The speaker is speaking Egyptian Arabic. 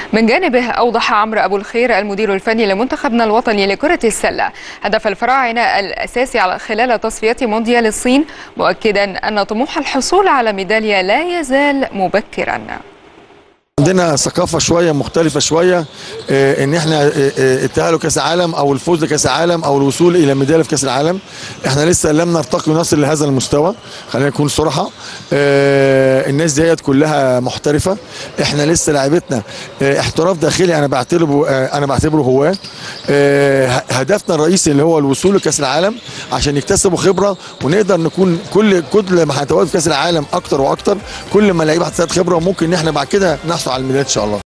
من جانبه أوضح عمرو أبو الخير المدير الفني لمنتخبنا الوطني لكرة السلة هدف الفراعنة الأساسي على خلال تصفيات مونديال الصين مؤكدا أن طموح الحصول على ميدالية لا يزال مبكرا عندنا ثقافة شوية مختلفة شوية آه، ان احنا آه، آه، التأهل كأس العالم او الفوز لكأس العالم او الوصول الى ميدالية في كأس العالم احنا لسه لم نرتقي ونصل لهذا المستوى خلينا نكون صراحة آه، الناس ديت كلها محترفة احنا لسه لعبتنا آه، احتراف داخلي انا بعتبره آه، انا بعتبره هو آه، هدفنا الرئيسي اللي هو الوصول لكأس العالم عشان يكتسبوا خبرة ونقدر نكون كل كل ما هنتواجد في كأس العالم اكتر واكتر كل ما اللعيبه هتستفاد خبرة وممكن ان احنا بعد كده نحصل على الميداليات ان شاء الله